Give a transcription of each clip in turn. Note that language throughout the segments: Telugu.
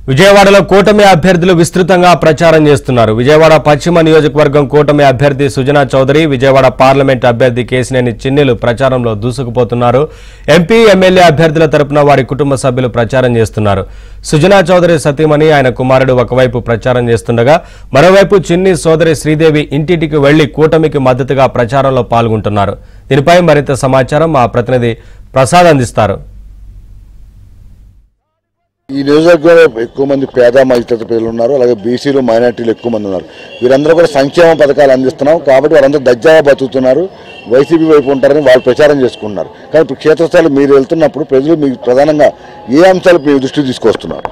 విజయవాడలో కూటమి అభ్యర్థులు విస్తృతంగా ప్రచారం చేస్తున్నారు విజయవాడ పశ్చిమ నియోజకవర్గం కూటమి అభ్యర్థి సుజనా చౌదరి విజయవాడ పార్లమెంట్ అభ్యర్థి కేసినేని చిన్నెలు ప్రచారంలో దూసుకుపోతున్నారు ఎంపీ ఎమ్మెల్యే అభ్యర్థుల తరపున వారి కుటుంబ సభ్యులు ప్రచారం చేస్తున్నారు సుజనా చౌదరి సతీమణి ఆయన కుమారుడు ఒకవైపు ప్రచారం చేస్తుండగా మరోవైపు చిన్ని సోదరి శ్రీదేవి ఇంటింటికి వెళ్లి కూటమికి మద్దతుగా ప్రచారంలో పాల్గొంటున్నారు దీనిపై మరింత సమాచారం మా ప్రతినిధి ప్రసాద్ అందిస్తారు ఈ నియోజకవర్గంలో ఎక్కువ మంది పేద మధ్యతరగతి ప్రజలు ఉన్నారు అలాగే బీసీలు మైనార్టీలు ఎక్కువ మంది ఉన్నారు వీరందరూ కూడా సంక్షేమ పథకాలు అందిస్తున్నాం కాబట్టి వారందరూ దజ్జాగా బతుకుతున్నారు వైసీపీ వైపు ఉంటారని వాళ్ళు ప్రచారం చేసుకుంటున్నారు కానీ ఇప్పుడు క్షేత్రస్థాయిలో మీరు వెళ్తున్నప్పుడు ప్రజలు మీకు ప్రధానంగా ఏ అంశాలు మీ దృష్టికి తీసుకొస్తున్నారు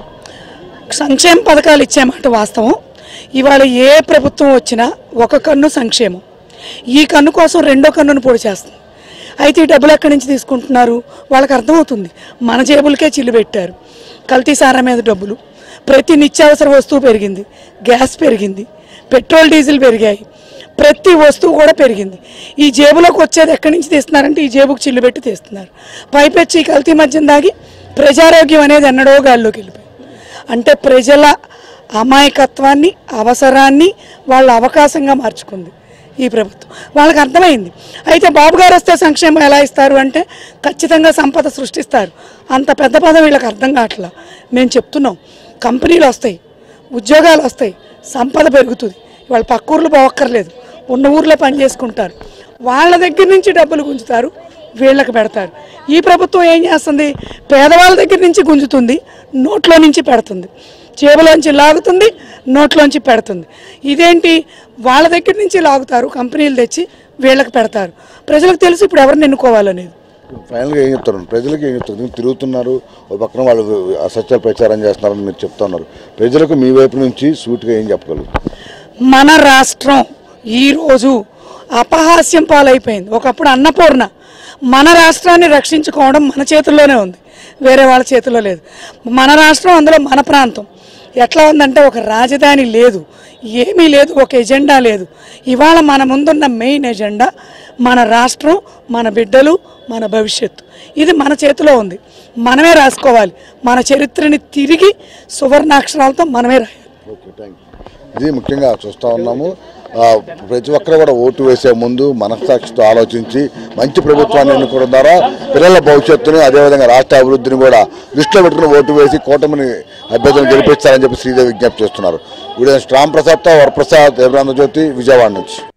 సంక్షేమ పథకాలు ఇచ్చామాట వాస్తవం ఇవాళ ఏ ప్రభుత్వం వచ్చినా ఒక కన్ను సంక్షేమం ఈ కన్ను కోసం రెండో కన్నును పొడి చేస్తుంది అయితే ఈ డబ్బులు ఎక్కడి నుంచి తీసుకుంటున్నారు వాళ్ళకి అర్థమవుతుంది మన జేబులకే చిల్లు పెట్టారు కల్తీ సారా మీద డబ్బులు ప్రతి నిత్యావసర వస్తువు పెరిగింది గ్యాస్ పెరిగింది పెట్రోల్ డీజిల్ పెరిగాయి ప్రతి వస్తువు కూడా పెరిగింది ఈ జేబులోకి వచ్చేది ఎక్కడి నుంచి తీస్తున్నారంటే ఈ జేబుకు చిల్లు పెట్టి తీస్తున్నారు పైపెచ్చి ఈ కల్తీ మద్యం దాగి ప్రజారోగ్యం అనేది ఎన్నడో గాల్లోకి వెళ్ళిపోయింది అంటే ప్రజల అమాయకత్వాన్ని అవసరాన్ని వాళ్ళ అవకాశంగా మార్చుకుంది ఈ ప్రభుత్వం వాళ్ళకి అర్థమైంది అయితే బాబు గారు వస్తే సంక్షేమం ఎలా ఇస్తారు అంటే ఖచ్చితంగా సంపద సృష్టిస్తారు అంత పెద్ద పదం వీళ్ళకి అర్థం కావట్లా మేము చెప్తున్నాం కంపెనీలు వస్తాయి ఉద్యోగాలు వస్తాయి సంపద పెరుగుతుంది వాళ్ళ పక్క ఊర్లు పోవక్కర్లేదు ఉన్న ఊర్లో పని చేసుకుంటారు వాళ్ళ దగ్గర నుంచి డబ్బులు గుంజుతారు వీళ్ళకి పెడతారు ఈ ప్రభుత్వం ఏం చేస్తుంది పేదవాళ్ళ దగ్గర నుంచి గుంజుతుంది నోట్లో నుంచి పెడుతుంది జేబులోంచి లాగుతుంది నోట్లోంచి పెడుతుంది ఇదేంటి వాళ్ళ దగ్గర నుంచి లాగుతారు కంపెనీలు తెచ్చి వీళ్ళకి పెడతారు ప్రజలకు తెలుసు ఇప్పుడు ఎవరిని ఎన్నుకోవాలనేది ఫైనల్గా ఏం చెప్తారు ప్రజలకు ఏం చెప్తారు మీరు తిరుగుతున్నారు ఒక పక్కన వాళ్ళు అసత్యాలు ప్రచారం చేస్తున్నారని మీరు చెప్తున్నారు ప్రజలకు మీ వైపు నుంచి సూటిగా ఏం చెప్పగలరు మన రాష్ట్రం ఈరోజు అపహాస్యం పాలైపోయింది ఒకప్పుడు అన్నపూర్ణ మన రాష్ట్రాన్ని రక్షించుకోవడం మన చేతుల్లోనే ఉంది వేరే వాళ్ళ చేతుల్లో లేదు మన రాష్ట్రం అందులో మన ప్రాంతం ఎట్లా ఉందంటే ఒక రాజధాని లేదు ఏమీ లేదు ఒక ఎజెండా లేదు ఇవాళ మన ముందున్న మెయిన్ ఎజెండా మన రాష్ట్రం మన బిడ్డలు మన భవిష్యత్తు ఇది మన చేతిలో ఉంది మనమే రాసుకోవాలి మన చరిత్రని తిరిగి సువర్ణాక్షరాలతో మనమే రాయాలి ఓకే థ్యాంక్ ఇది ముఖ్యంగా చూస్తూ ఉన్నాము ఆ, ప్రతి ఒక్కరు కూడా ఓటు వేసే ముందు మనస్సాక్షితో ఆలోచించి మంచి ప్రభుత్వాన్ని ఎన్నుకోవడం ద్వారా పిల్లల భవిష్యత్తుని అదేవిధంగా రాష్ట్ర అభివృద్ధిని కూడా దృష్టిలో పెట్టుకుని ఓటు వేసి కూటమిని అభ్యర్థులను గెలిపిస్తారని చెప్పి శ్రీదేవి విజ్ఞప్తి చేస్తున్నారు వీడియో రామ్ ప్రసాద్తో వరప్రసాద్ దేవరాంధ్ర జ్యోతి విజయవాడ నుంచి